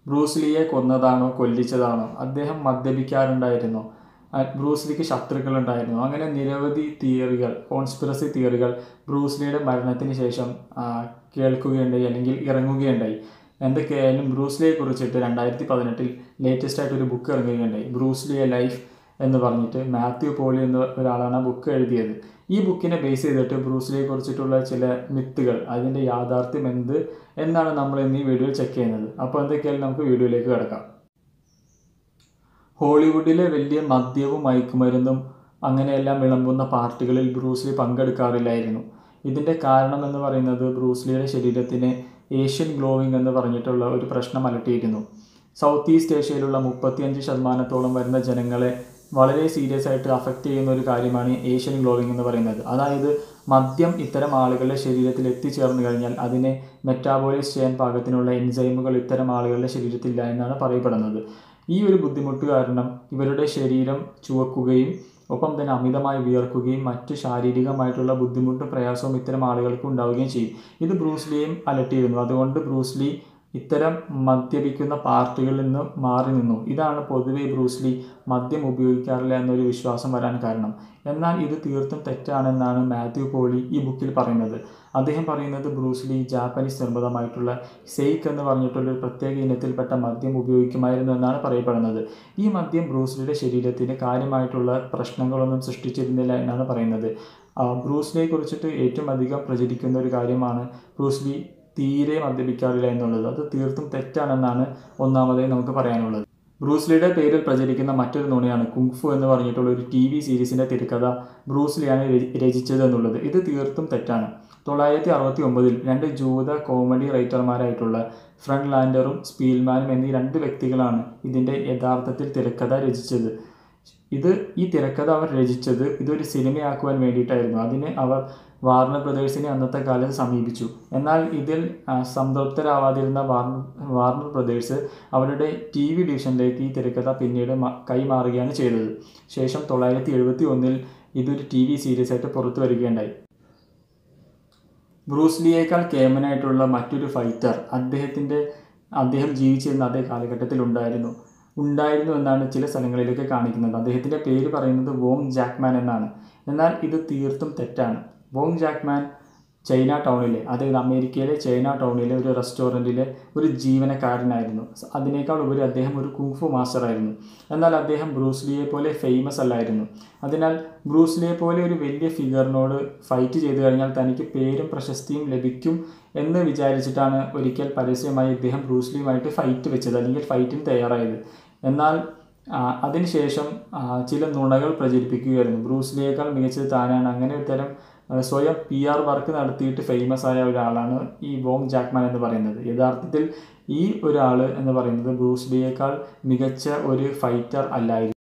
ബ്രൂസ്ലിയെ കൊന്നതാണോ കൊല്ലിച്ചതാണോ അദ്ദേഹം മദ്യപിക്കാറുണ്ടായിരുന്നോ ആ, ബ്രൂസ്ലിക്ക് ശത്രുക്കളുണ്ടായിരുന്നു അങ്ങനെ നിരവധി തിയറികൾ കോൺസ്പിറസി തിയറികൾ ബ്രൂസ്ലിയുടെ മരണത്തിന് ശേഷം ആ, കേൾക്കുകയുണ്ടായി അല്ലെങ്കിൽ ഇറങ്ങുകയുണ്ടായി എന്തൊക്കെയായാലും ബ്രൂസ്ലിയെ കുറിച്ചിട്ട് രണ്ടായിരത്തി പതിനെട്ടിൽ ലേറ്റസ്റ്റ് ആയിട്ട് ഒരു ബുക്ക് ഇറങ്ങുകയുണ്ടായി ബ്രൂസ്ലിയെ ലൈഫ് എന്ന് പറഞ്ഞിട്ട് മാത്യു പോളി എന്ന ഒരാളാണ് ആ ബുക്ക് എഴുതിയത് ഈ ബുക്കിനെ ബേസ് ചെയ്തിട്ട് ബ്രൂസ്ലിയെ കുറിച്ചിട്ടുള്ള ചില മിത്തുകൾ അതിൻ്റെ യാഥാർത്ഥ്യം എന്ത് എന്നാണ് നമ്മൾ ഇന്ന് ഈ വീഡിയോയിൽ ചെക്ക് ചെയ്യുന്നത് അപ്പോൾ എന്തൊക്കെയായാലും നമുക്ക് വീഡിയോയിലേക്ക് കിടക്കാം ഹോളിവുഡിലെ വലിയ മദ്യവും മയക്കുമരുന്നും അങ്ങനെയെല്ലാം വിളമ്പുന്ന പാർട്ടികളിൽ ബ്രൂസ്ലി പങ്കെടുക്കാറില്ലായിരുന്നു ഇതിൻ്റെ കാരണം എന്ന് പറയുന്നത് ബ്രൂസ്ലിയുടെ ശരീരത്തിന് ഏഷ്യൻ ഗ്ലോവിംഗ് എന്ന് പറഞ്ഞിട്ടുള്ള ഒരു പ്രശ്നം അലട്ടിയിരുന്നു സൗത്ത് ഈസ്റ്റ് ഏഷ്യയിലുള്ള മുപ്പത്തിയഞ്ച് ശതമാനത്തോളം വരുന്ന ജനങ്ങളെ വളരെ സീരിയസ് ആയിട്ട് അഫക്റ്റ് ചെയ്യുന്ന ഒരു കാര്യമാണ് ഏഷ്യൻ ഗ്ലോവിംഗ് എന്ന് പറയുന്നത് അതായത് മദ്യം ഇത്തരം ആളുകളുടെ ശരീരത്തിൽ എത്തിച്ചേർന്ന് കഴിഞ്ഞാൽ അതിനെ മെറ്റാബോലൈസ് ചെയ്യാൻ പാകത്തിനുള്ള എൻസൈമുകൾ ഇത്തരം ആളുകളുടെ ശരീരത്തിലില്ല എന്നാണ് പറയപ്പെടുന്നത് ഈ ഒരു ബുദ്ധിമുട്ട് കാരണം ഇവരുടെ ശരീരം ചുവക്കുകയും ഒപ്പം തന്നെ അമിതമായി വിയർക്കുകയും മറ്റ് ശാരീരികമായിട്ടുള്ള ബുദ്ധിമുട്ടും പ്രയാസവും ഇത്തരം ആളുകൾക്ക് ഉണ്ടാവുകയും ചെയ്യും ഇത് ബ്രൂസ്ലിയും അലട്ടിയിരുന്നു അതുകൊണ്ട് ബ്രൂസ്ലി ഇത്തരം മദ്യപിക്കുന്ന പാർട്ടികളിൽ നിന്ന് മാറി നിന്നു ഇതാണ് പൊതുവെ ബ്രൂസ്ലി മദ്യം ഉപയോഗിക്കാറില്ല എന്നൊരു വിശ്വാസം വരാൻ കാരണം എന്നാൽ ഇത് തീർത്തും തെറ്റാണെന്നാണ് മാത്യു പോളി ഈ ബുക്കിൽ പറയുന്നത് അദ്ദേഹം പറയുന്നത് ബ്രൂസ്ലി ജാപ്പനീസ് നിർമ്മിതമായിട്ടുള്ള സെയ്ക്ക് എന്ന് പറഞ്ഞിട്ടുള്ള ഒരു പ്രത്യേക ഇനത്തിൽപ്പെട്ട മദ്യം ഉപയോഗിക്കുമായിരുന്നു എന്നാണ് പറയപ്പെടുന്നത് ഈ മദ്യം ബ്രൂസ്ലിയുടെ ശരീരത്തിന് കാര്യമായിട്ടുള്ള പ്രശ്നങ്ങളൊന്നും സൃഷ്ടിച്ചിരുന്നില്ല എന്നാണ് പറയുന്നത് ആ, ബ്രൂസ്ലിയെ കുറിച്ചിട്ട് ഏറ്റവും അധികം പ്രചരിക്കുന്ന ഒരു കാര്യമാണ് ബ്രൂസ്ലി തീരെ മദ്യപിക്കാറില്ല എന്നുള്ളത് അത് തീർത്തും തെറ്റാണെന്നാണ് ഒന്നാമതായി നമുക്ക് പറയാനുള്ളത് ബ്രൂസ്ലിയുടെ പേരിൽ പ്രചരിക്കുന്ന മറ്റൊരു നുണയാണ് കുങ്ഫു എന്ന് പറഞ്ഞിട്ടുള്ള ഒരു ടി വി സീരീസിൻ്റെ തിരക്കഥ ബ്രൂസ്ലിയാണ് രചി- രചിച്ചത് എന്നുള്ളത് ഇത് തീർത്തും തെറ്റാണ് തൊള്ളായിരത്തി അറുപത്തി ഒമ്പതിൽ രണ്ട് ജൂത കോമഡി റൈറ്റർമാരായിട്ടുള്ള ഫ്രണ്ട് ലാൻഡറും സ്പീൽമാനും എന്നീ രണ്ട് വ്യക്തികളാണ് ഇതിൻ്റെ യഥാർത്ഥത്തിൽ തിരക്കഥ രചിച്ചത് ഇത് ഈ തിരക്കഥ അവർ രചിച്ചത് ഇതൊരു സിനിമയാക്കുവാൻ വേണ്ടിയിട്ടായിരുന്നു അതിന് അവർ വാർണർ ബ്രദേഴ്സിനെ അന്നത്തെ കാലത്ത് സമീപിച്ചു എന്നാൽ ഇതിൽ ആ, സംതൃപ്തരാവാതിരുന്ന വാർണർ വാർണർ ബ്രദേഴ്സ് അവരുടെ ടി വി ഡിവിഷനിലേക്ക് ഈ തിരക്കഥ പിന്നീട് മ- കൈമാറുകയാണ് ചെയ്തത് ശേഷം തൊള്ളായിരത്തി എഴുപത്തി ഒന്നിൽ ഇതൊരു ടി വി സീരീസ് ആയിട്ട് പുറത്തു വരികയുണ്ടായി ബ്രൂസ്ലിയേക്കാൾ കേമനായിട്ടുള്ള മറ്റൊരു ഫൈറ്റർ അദ്ദേഹത്തിൻ്റെ അദ്ദേഹം ജീവിച്ചിരുന്ന അതേ കാലഘട്ടത്തിൽ ഉണ്ടായിരുന്നു ഉണ്ടായിരുന്നു എന്നാണ് ചില സ്ഥലങ്ങളിലൊക്കെ കാണിക്കുന്നത് അദ്ദേഹത്തിൻ്റെ പേര് പറയുന്നത് വോങ് ജാക്മാൻ എന്നാണ് എന്നാൽ ഇത് തീർത്തും തെറ്റാണ് വോങ് ജാക്മാൻ ചൈന ടൗണിലെ അതായത് അമേരിക്കയിലെ ചൈന ടൗണിലെ ഒരു റെസ്റ്റോറൻറ്റിലെ ഒരു ജീവനക്കാരനായിരുന്നു അതിനേക്കാൾ ഉപരി അദ്ദേഹം ഒരു കുങ്ഫു മാസ്റ്റർ ആയിരുന്നു എന്നാൽ അദ്ദേഹം ബ്രൂസ്ലിയെ പോലെ ഫേമസ് അല്ലായിരുന്നു അതിനാൽ ബ്രൂസ്ലിയെ പോലെ ഒരു വലിയ ഫിഗറിനോട് ഫൈറ്റ് ചെയ്തു കഴിഞ്ഞാൽ തനിക്ക് പേരും പ്രശസ്തിയും ലഭിക്കും എന്ന് വിചാരിച്ചിട്ടാണ് ഒരിക്കൽ പരസ്യമായി ഇദ്ദേഹം ബ്രൂസ്ലിയുമായിട്ട് ഫൈറ്റ് വെച്ചത് അല്ലെങ്കിൽ ഫൈറ്റിന് തയ്യാറായത് എന്നാൽ ആ, അതിനുശേഷം ആ, ചില നുണകൾ പ്രചരിപ്പിക്കുകയായിരുന്നു ബ്രൂസ്ലിയേക്കാൾ മികച്ചത് താനാണ് അങ്ങനെ ഒരു തരം ആ, സ്വയം പി ആർ വർക്ക് നടത്തിയിട്ട് ഫേമസ് ആയ ഒരാളാണ് ഈ വോങ് ജാക്മാൻ എന്ന് പറയുന്നത് യഥാർത്ഥത്തിൽ ഈ ഒരാൾ എന്ന് പറയുന്നത് ബ്രൂസ്ലിയേക്കാൾ മികച്ച ഒരു ഫൈറ്റർ അല്ലായിരുന്നു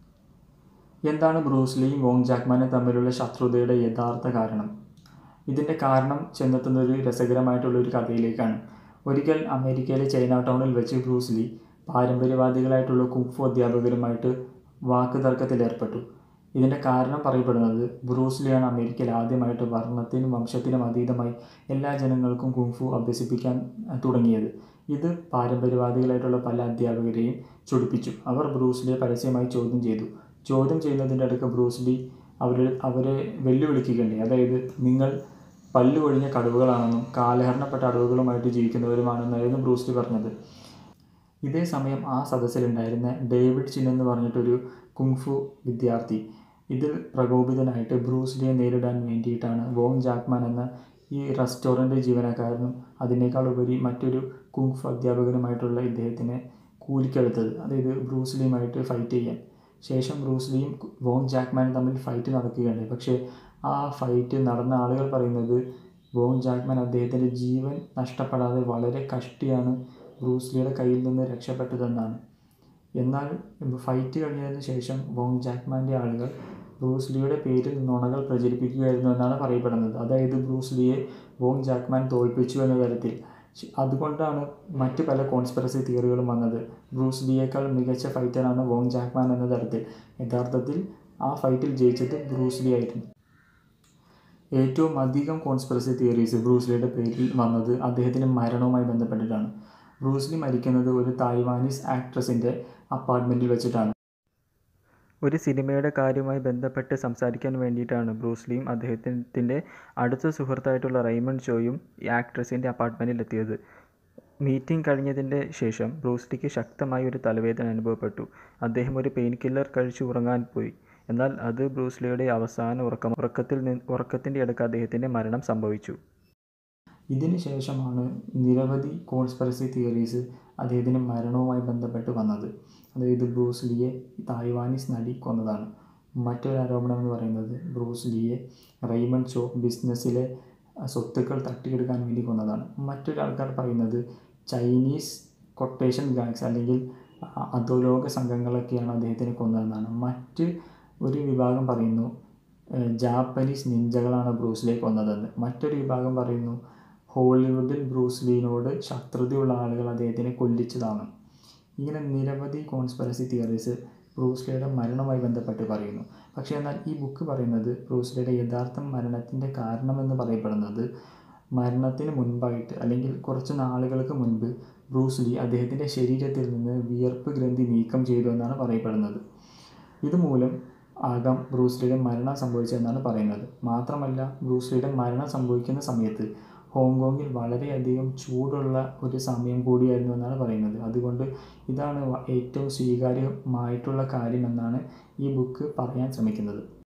എന്താണ് ബ്രൂസ്ലിയും വോങ് ജാക്മാനും തമ്മിലുള്ള ശത്രുതയുടെ യഥാർത്ഥ കാരണം ഇതിൻ്റെ കാരണം ചെന്നെത്തുന്ന ഒരു രസകരമായിട്ടുള്ള ഒരു കഥയിലേക്കാണ് ഒരിക്കൽ അമേരിക്കയിലെ ചൈന ടൗണിൽ വെച്ച് ബ്രൂസ്ലി പാരമ്പര്യവാദികളായിട്ടുള്ള കുങ്ഫു അധ്യാപകരുമായിട്ട് വാക്ക് തർക്കത്തിലേർപ്പെട്ടു ഇതിൻ്റെ കാരണം പറയപ്പെടുന്നത് ബ്രൂസ്ലിയാണ് അമേരിക്കയിൽ ആദ്യമായിട്ട് വർണ്ണത്തിനും വംശത്തിനും അതീതമായി എല്ലാ ജനങ്ങൾക്കും കുങ്ഫു അഭ്യസിപ്പിക്കാൻ അഹ്, തുടങ്ങിയത് ഇത് പാരമ്പര്യവാദികളായിട്ടുള്ള പല അധ്യാപകരെയും ചൊടിപ്പിച്ചു അവർ ബ്രൂസ്ലിയെ പരസ്യമായി ചോദ്യം ചെയ്തു ചോദ്യം ചെയ്യുന്നതിൻ്റെ അടുക്ക് ബ്രൂസ്ലി അവർ അവരെ വെല്ലുവിളിക്കുകയുണ്ടായി അതായത് നിങ്ങൾ പല്ലു ഒഴിഞ്ഞ കടുവകളാണെന്നും കാലഹരണപ്പെട്ട അടവുകളുമായിട്ട് ജീവിക്കുന്നവരുമാണെന്നായിരുന്നു ബ്രൂസ്ലി പറഞ്ഞത് ഇതേ സമയം ആ സദസ്സിലുണ്ടായിരുന്ന ഡേവിഡ് ചിൻ എന്ന് പറഞ്ഞിട്ടൊരു കുങ്ഫു വിദ്യാർത്ഥി ഇതിൽ പ്രകോപിതനായിട്ട് ബ്രൂസ്ലിയെ നേരിടാൻ വേണ്ടിയിട്ടാണ് വോങ് ജാക്മാൻ എന്ന ഈ റെസ്റ്റോറൻറ്റ് ജീവനക്കാരനും അതിനേക്കാൾ ഉപരി മറ്റൊരു കുങ്ഫു അധ്യാപകനുമായിട്ടുള്ള ഇദ്ദേഹത്തിനെ കൂലിക്കെടുത്തത് അതായത് ബ്രൂസ്ലിയുമായിട്ട് ഫൈറ്റ് ചെയ്യാൻ ശേഷം ബ്രൂസ്ലിയും വോങ് ജാക്മാനും തമ്മിൽ ഫൈറ്റ് നടക്കുകയുണ്ടായി പക്ഷേ ആ ഫൈറ്റ് നടന്ന ആളുകൾ പറയുന്നത് വോങ് ജാക്മാൻ അദ്ദേഹത്തിൻ്റെ ജീവൻ നഷ്ടപ്പെടാതെ വളരെ കഷ്ടിയാണ് ബ്രൂസ്ലിയുടെ കയ്യിൽ നിന്ന് രക്ഷപ്പെട്ടതെന്നാണ് എന്നാൽ ഫൈറ്റ് കഴിഞ്ഞതിന് ശേഷം വോങ് ജാക്മാൻ്റെ ആളുകൾ ബ്രൂസ്ലിയുടെ പേരിൽ നുണകൾ പ്രചരിപ്പിക്കുകയായിരുന്നു എന്നാണ് പറയപ്പെടുന്നത് അതായത് ബ്രൂസ്ലിയെ വോങ് ജാക്മാൻ തോൽപ്പിച്ചു എന്ന തരത്തിൽ ശ- അതുകൊണ്ടാണ് മറ്റ് പല കോൺസ്പിറസി തിയറികളും വന്നത് ബ്രൂസ്ലിയേക്കാൾ മികച്ച ഫൈറ്ററാണ് വോങ് ജാക്മാൻ എന്ന തരത്തിൽ യഥാർത്ഥത്തിൽ ആ ഫൈറ്റിൽ ജയിച്ചത് ബ്രൂസ്ലി ആയിരുന്നു ഏറ്റവും അധികം കോൺസ്പിറസി തിയറീസ് ബ്രൂസ്ലിയുടെ പേരിൽ വന്നത് അദ്ദേഹത്തിൻ്റെ മരണവുമായി ബന്ധപ്പെട്ടിട്ടാണ് ബ്രൂസ്ലി മരിക്കുന്നത് ഒരു തായ്വാനീസ് ആക്ട്രസിൻ്റെ അപ്പാർട്ട്മെൻറ്റിൽ വെച്ചിട്ടാണ് ഒരു സിനിമയുടെ കാര്യവുമായി ബന്ധപ്പെട്ട് സംസാരിക്കാൻ വേണ്ടിയിട്ടാണ് ബ്രൂസ്ലിയും അദ്ദേഹത്തിൻ്റെ അടുത്ത സുഹൃത്തായിട്ടുള്ള റെയ്മണ്ട് ചോയും ഈ ആക്ട്രസിൻ്റെ അപ്പാർട്ട്മെൻറ്റിൽ എത്തിയത് മീറ്റിംഗ് കഴിഞ്ഞതിൻ്റെ ശേഷം ബ്രൂസ്ലിക്ക് ശക്തമായ ഒരു തലവേദന അനുഭവപ്പെട്ടു അദ്ദേഹം ഒരു പെയിൻ കില്ലർ കഴിച്ച് ഉറങ്ങാൻ പോയി എന്നാൽ അത് ബ്രൂസ്ലിയുടെ അവസാന ഉറക്കം ഉറക്കത്തിൽ നിന്ന് ഉറക്കത്തിൻ്റെ ഇടയ്ക്ക് അദ്ദേഹത്തിൻ്റെ മരണം സംഭവിച്ചു ഇതിന് ശേഷമാണ് നിരവധി കോൺസ്പെറസി തിയറീസ് അദ്ദേഹത്തിൻ്റെ മരണവുമായി ബന്ധപ്പെട്ട് വന്നത് അതായത് ബ്രൂസ്ലിയെ തായ്വാനീസ് നടി കൊന്നതാണ് മറ്റൊരു ആരോപണം എന്ന് പറയുന്നത് ബ്രൂസ്ലിയെ റെയ്മണ്ട് ഷോ ബിസിനസ്സിലെ സ്വത്തുക്കൾ തട്ടിയെടുക്കാൻ വേണ്ടി കൊന്നതാണ് മറ്റൊരാൾക്കാർ പറയുന്നത് ചൈനീസ് കൊട്ടേഷൻ ഗാങ്സ് അല്ലെങ്കിൽ അധോലോക സംഘങ്ങളൊക്കെയാണ് അദ്ദേഹത്തിനെ കൊന്നതെന്നാണ് മറ്റ് ഒരു വിഭാഗം പറയുന്നു ജാപ്പനീസ് നിഞ്ചകളാണ് ബ്രൂസ്ലിയെ കൊന്നതെന്ന് മറ്റൊരു വിഭാഗം പറയുന്നു ഹോളിവുഡിൽ ബ്രൂസ്ലിനോട് ശത്രുതയുള്ള ആളുകൾ അദ്ദേഹത്തിനെ കൊല്ലിച്ചതാണ് ഇങ്ങനെ നിരവധി കോൺസ്പെറസി തിയറീസ് ബ്രൂസ്ലിയുടെ മരണവുമായി ബന്ധപ്പെട്ട് പറയുന്നു പക്ഷേ എന്നാൽ ഈ ബുക്ക് പറയുന്നത് ബ്രൂസ്ലിയുടെ യഥാർത്ഥ മരണത്തിൻ്റെ കാരണമെന്ന് പറയപ്പെടുന്നത് മരണത്തിന് മുൻപായിട്ട് അല്ലെങ്കിൽ കുറച്ച് നാളുകൾക്ക് മുൻപ് ബ്രൂസ്ലി അദ്ദേഹത്തിൻ്റെ ശരീരത്തിൽ നിന്ന് വിയർപ്പ് ഗ്രന്ഥി നീക്കം ചെയ്തു എന്നാണ് പറയപ്പെടുന്നത് ഇതുമൂലം ആകാം ബ്രൂസ്ലിയുടെ മരണം സംഭവിച്ചതെന്നാണ് പറയുന്നത് മാത്രമല്ല ബ്രൂസ്ലിയുടെ മരണം സംഭവിക്കുന്ന സമയത്ത് ഹോങ്കോങ്ങിൽ വളരെയധികം ചൂടുള്ള ഒരു സമയം കൂടിയായിരുന്നു എന്നാണ് പറയുന്നത് അതുകൊണ്ട് ഇതാണ് ഏറ്റവും സ്വീകാര്യമായിട്ടുള്ള കാര്യമെന്നാണ് ഈ ബുക്ക് പറയാൻ ശ്രമിക്കുന്നത്